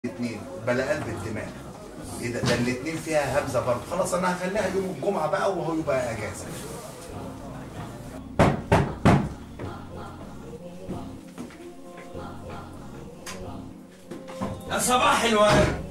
الاثنين بلا قلب الدماغ ايه ده ده الاثنين فيها همزه برضه خلاص انا هخليها يوم الجمعه بقى وهو يبقى اجازه يا صباح الورد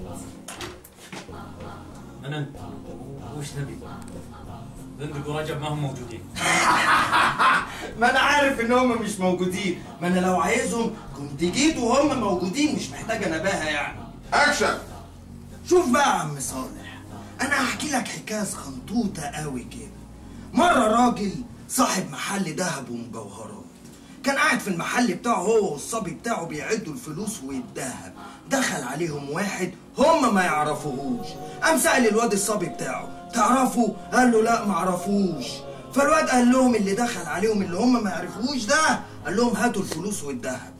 من انت؟ وش تبي؟ بندق ورجب ما هم موجودين ما انا عارف ان هم مش موجودين ما انا لو عايزهم كنت جيت وهم موجودين مش محتاجه نباهه يعني اكشن شوف بقى يا عم صالح انا هحكي لك حكايه خنطوطه قوي كده مره راجل صاحب محل ذهب ومجوهرات كان قاعد في المحل بتاعه هو والصبي بتاعه بيعدوا الفلوس والذهب دخل عليهم واحد هم ما يعرفوهوش قام سأل الواد الصبي بتاعه تعرفوا قال له لا ما عرفوش فالواد قال لهم اللي دخل عليهم اللي هم ما يعرفوش ده قال لهم هاتوا الفلوس والذهب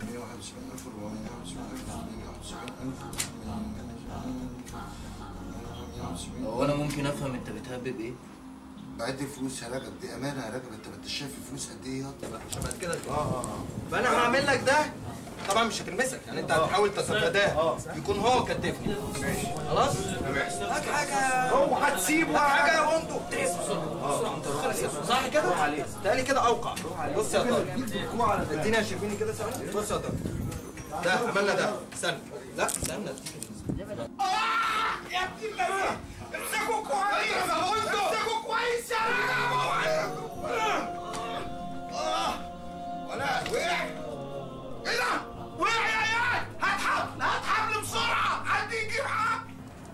هو انا ممكن افهم انت بتهبب ايه؟ بعد فلوس يا رجب دي امانه يا رجب انت ما انتش شايف الفلوس قد ايه ياض عشان بعد كده اه اه فانا هعمل لك ده طبعا مش هتلمسك يعني انت هتحاول تتفاداه يكون هو كتفني ماشي خلاص هات حاجه هو هتسيبه هات حاجه يا بندق اه انت خلاص صح كده تاني كده اوقع بص يا طارق اديني يا شربيني كده ثواني بص يا طارق ده عملنا ده استنى لا استنى يا ابني اللذيذ امسكوا كويس امسكوا كويس يا ولا وقع ايه ده؟ وقع يا عيال هات حبل هات حبل بسرعه حد يجيب حبل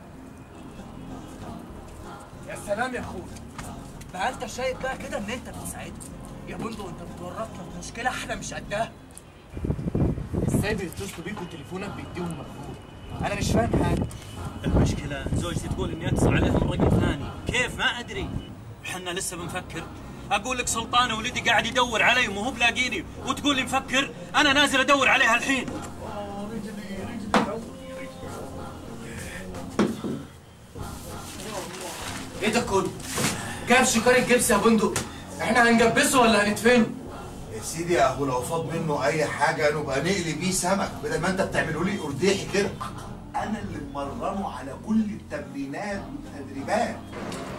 يا سلام يا اخويا بقى انت شايف بقى كده ان انت بتساعدني يا بندق انت بتورط لك مشكله احنا مش قدها ازاي بيتصلوا بيك وتليفونك بيديهم مقفول انا مش فاهم حاجه المشكلة زوجتي تقول اني اتصل عليهم رقم ثاني كيف ما ادري احنا لسه بنفكر اقول لك سلطان ولدي قاعد يدور علي وما هو بلاقيني وتقول لي مفكر انا نازل ادور عليها الحين ايه ده كله جاب شكار الجبس يا بندق احنا هنجبسه ولا هندفنه يا سيدي يا اخو لو فاض منه اي حاجه نبقى نقلي بيه سمك بدل ما انت بتعمله لي قرديحي كده انا اللي ممرنه على كل التمرينات والتدريبات